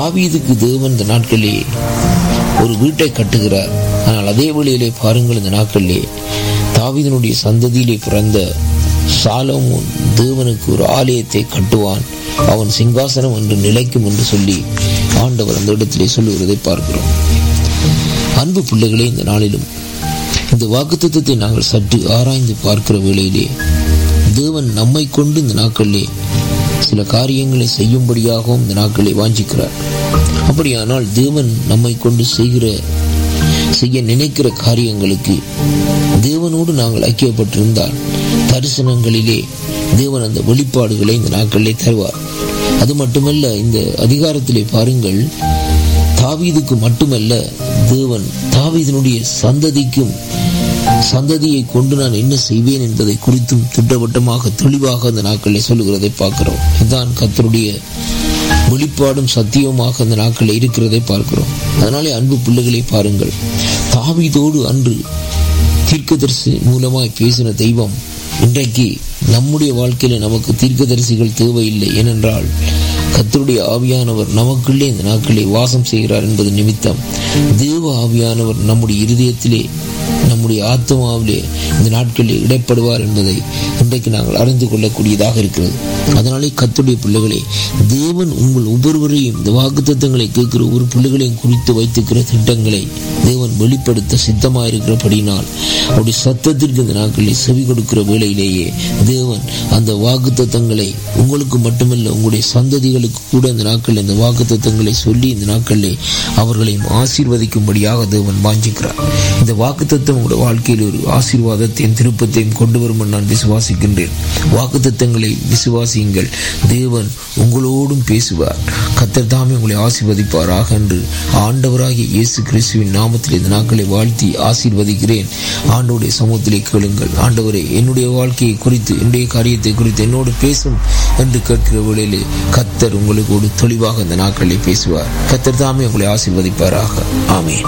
தாவீதுக்கு தேவன் இந்த நாட்களிலே ஒரு வீட்டை கட்டுகிறார் ஆனால் அதே வேளையிலே பாருங்கள் இந்த நாட்களிலே தாவீதனுடைய சந்ததியிலே பிறந்த சாலமோன் தேவனுக்கு ஒரு ஆலயத்தை கட்டுவான் அவன் சிங்காசனம் என்று நிலைக்கும் என்று சொல்லி ஆண்டவர் அந்த இடத்திலே சொல்லுகிறதை பார்க்கிறோம் அன்பு பிள்ளைகளே இந்த நாளிலும் இந்த வாக்குத்தத்தத்தை நாங்கள் சற்று ஆராய்ந்து பார்க்கிற வேளையிலே தேவன் நம்மை கொண்டு இந்த நாட்களிலே சில காரியங்களை செய்யும்படியாகவும் இந்த நாட்களை வாஞ்சிக்கிறார் அப்படியானால் தேவன் நம்மை கொண்டு செய்கிற செய்ய நினைக்கிற காரியங்களுக்கு தேவனோடு நாங்கள் ஐக்கியப்பட்டிருந்தால் தரிசனங்களிலே தேவன் அந்த வெளிப்பாடுகளை இந்த நாட்களிலே தருவார் அது மட்டுமல்ல இந்த அதிகாரத்திலே பாருங்கள் தாவீதுக்கு மட்டுமல்ல தேவன் தாவீதனுடைய சந்ததிக்கும் சந்ததியை கொண்டு நான் என்ன செய்வேன் என்பதை குறித்தும் திட்டவட்டமாக தெளிவாக அந்த நாட்களில் சொல்லுகிறதை பார்க்கிறோம் இதுதான் கத்தருடைய வெளிப்பாடும் சத்தியமாக அந்த நாட்களில் இருக்கிறதை பார்க்கிறோம் அதனாலே அன்பு பிள்ளைகளை பாருங்கள் தாவீதோடு அன்று தீர்க்கதரிசி மூலமாய் பேசின தெய்வம் இன்றைக்கு நம்முடைய வாழ்க்கையில நமக்கு தீர்க்கதரிசிகள் தேவையில்லை ஏனென்றால் கத்தருடைய ஆவியானவர் நமக்குள்ளே இந்த நாட்களே வாசம் செய்கிறார் என்பது நிமித்தம் தேவ ஆவியானவர் நம்முடைய இருதயத்திலே நம்முடைய ஆத்மாவிலே இந்த நாட்களில் இடைப்படுவார் என்பதை இன்றைக்கு நாங்கள் அறிந்து கொள்ளக்கூடியதாக இருக்கிறது அதனாலே கத்துடைய பிள்ளைகளே தேவன் உங்கள் ஒவ்வொருவரையும் இந்த வாக்குத்தத்தங்களை கேட்கிற ஒவ்வொரு பிள்ளைகளையும் குறித்து வைத்திருக்கிற திட்டங்களை தேவன் வெளிப்படுத்த சித்தமாக இருக்கிறபடினால் அவருடைய சத்தத்திற்கு இந்த நாட்களில் செவி கொடுக்கிற வேளையிலேயே தேவன் அந்த வாக்குத்தத்தங்களை உங்களுக்கு மட்டுமல்ல உங்களுடைய சந்ததிகளுக்கு கூட இந்த நாட்களில் இந்த வாக்குத்தத்தங்களை சொல்லி இந்த நாட்களில் அவர்களையும் ஆசீர்வதிக்கும்படியாக தேவன் வாஞ்சிக்கிறார் இந்த வாக்குத்தத்தம் உங்களுடைய வாழ்க்கையில் ஒரு ஆசீர்வாதத்தையும் திருப்பத்தையும் கொண்டு வரும் என்று நான் விசுவாசிக்கின்றேன் வாக்குத்தத்தங்களை விசுவாசியுங்கள் தேவன் உங்களோடும் பேசுவார் கத்தர் தாமே உங்களை ஆசீர்வதிப்பாராக என்று ஆண்டவராகிய இயேசு கிறிஸ்துவின் நாமத்தில் இந்த நாட்களை வாழ்த்தி ஆசீர்வதிக்கிறேன் ஆண்டவருடைய சமூகத்திலே கேளுங்கள் ஆண்டவரே என்னுடைய வாழ்க்கையை குறித்து என்னுடைய காரியத்தை குறித்து என்னோடு பேசும் என்று கேட்கிற வேளையிலே கத்தர் உங்களுக்கு ஒரு தெளிவாக இந்த நாட்களில் பேசுவார் கத்தர் தாமே உங்களை ஆசீர்வதிப்பாராக ஆமேன்